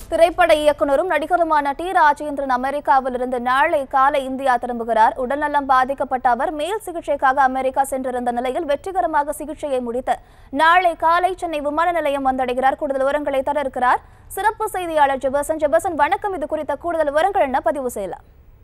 திரைப்பட இயக்குனரும் நடிகருமான டி ராஜேந்திரன் அமெரிக்காவிலிருந்து நாளை காலை இந்தியா திரும்புகிறார் உடல்நலம் பாதிக்கப்பட்ட அவர் மேல் சிகிச்சைக்காக அமெரிக்கா சென்றிருந்த நிலையில் வெற்றிகரமாக சிகிச்சையை முடித்து நாளை காலை சென்னை விமான நிலையம் வந்தடைகிறார் கூடுதல் விவரங்களை தர இருக்கிறார் சிறப்பு செய்தியாளர் ஜெபசன் ஜெபசன் வணக்கம் இது குறித்த கூடுதல் விவரங்கள் என்ன பதிவு செய்யலாம்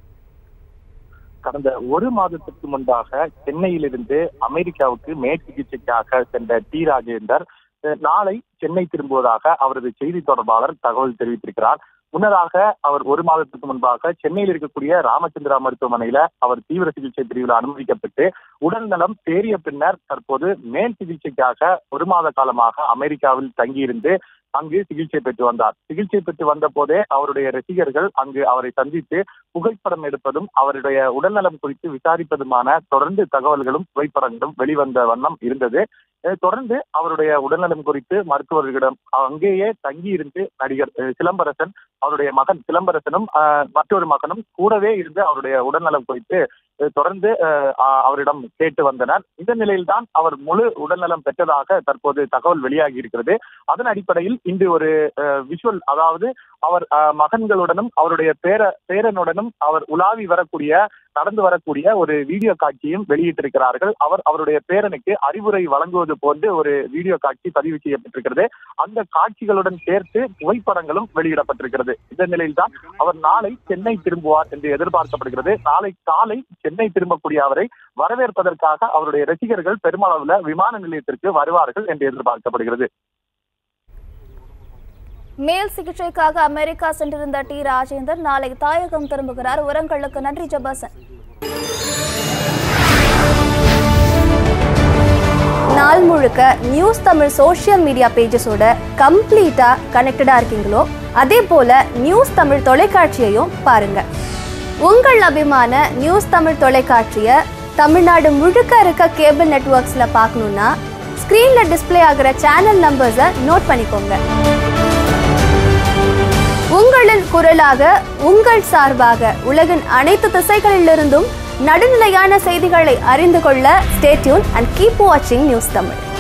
கடந்த ஒரு மாதத்திற்கு முன்பாக சென்னையிலிருந்து அமெரிக்காவுக்கு மேற்சிகிச்சைக்காக சென்ற டி ராஜேந்தர் அஹ், நாளை சென்னை திரும்புவதாக அவரது செய்தி தொடர்பாளர் தகவல் தெரிவித்திருக்கிறார் முன்னதாக அவர் ஒரு மாதத்துக்கு முன்பாக சென்னையில் இருக்கக்கூடிய ராமச்சந்திரா மருத்துவமனையில அவர் தீவிர சிகிச்சை பிரிவில் அனுமதிக்கப்பட்டு உடல்நலம் தேறிய பின்னர் தற்போது மேல் சிகிச்சைக்காக ஒரு மாத காலமாக அமெரிக்காவில் தங்கியிருந்து அங்கு சிகிச்சை பெற்று வந்தார் சிகிச்சை பெற்று வந்த போதே அவருடைய ரசிகர்கள் அங்கு அவரை சந்தித்து புகைப்படம் எடுப்பதும் அவருடைய உடல்நலம் குறித்து விசாரிப்பதுமான தொடர்ந்து தகவல்களும் புகைப்படங்களும் வெளிவந்த வண்ணம் இருந்தது அஹ் தொடர்ந்து அவருடைய உடல்நலம் குறித்து மருத்துவர்களிடம் அங்கேயே தங்கியிருந்து நடிகர் அஹ் சிலம்பரசன் அவருடைய மகன் சிலம்பரசனும் அஹ், மற்றொரு மகனும் கூடவே இருந்து அவருடைய உடல்நலம் குறித்து அஹ், தொடர்ந்து அஹ், அஹ், அவரிடம் கேட்டு வந்தனர் இந்த நிலையில்தான் அவர் முழு உடல்நலம் பெற்றதாக தற்போது தகவல் வெளியாகி இருக்கிறது அதன் அடிப்படையில் இன்று ஒரு விஷுவல் அதாவது அவர் அஹ், மகன்களுடனும் அவருடைய பேர பேரனுடனும் அவர் உலாவி வரக்கூடிய நடந்து வரக்கூடிய ஒரு வீடியோ காட்சியும் வெளியிட்டிருக்கிறார்கள் அவர் அவருடைய பேரனுக்கு அறிவுரை வழங்குவது போன்று ஒரு வீடியோ காட்சி பதிவு செய்யப்பட்டிருக்கிறது அந்த காட்சிகளுடன் சேர்த்து புகைப்படங்களும் வெளியிடப்பட்டிருக்கிறது இந்த நிலையில்தான் அவர் நாளை சென்னை திரும்புவார் என்று எதிர்பார்க்கப்படுகிறது நாளை காலை சென்னை திரும்பக்கூடிய அவரை வரவேற்பதற்காக அவருடைய ரசிகர்கள் பெருமளவுல விமான நிலையத்திற்கு வருவார்கள் என்று எதிர்பார்க்கப்படுகிறது மேல் சிகிச்சைக்காக அமெரிக்கா சென்றிருந்த டி ராஜேந்தர் நாளை தாயகம் திரும்புகிறார் விவரங்களுக்கு நன்றி ஜெபசன் நாள் முழுக்க நியூஸ் தமிழ் சோஷியல் மீடியா பேஜஸோட கம்ப்ளீட்டா கனெக்டடா இருக்கீங்களோ அதே போல நியூஸ் தமிழ் தொலைக்காட்சியையும் பாருங்க உங்கள் அபிமான நியூஸ் தமிழ் தொலைக்காட்சியை தமிழ்நாடு முழுக்க இருக்க கேபிள் நெட்வொர்க்ஸ்ல பார்க்கணும்னா ஸ்க்ரீன்ல டிஸ்ப்ளே ஆகிற சேனல் நம்பர்ஸை நோட் பண்ணிக்கோங்க உங்களின் குரலாக உங்கள் சார்பாக உலகின் அனைத்து திசைகளிலிருந்தும் நடுநிலையான செய்திகளை அறிந்து கொள்ள ஸ்டேட்யூன் அண்ட் கீப் வாட்சிங் நியூஸ் தமிழ்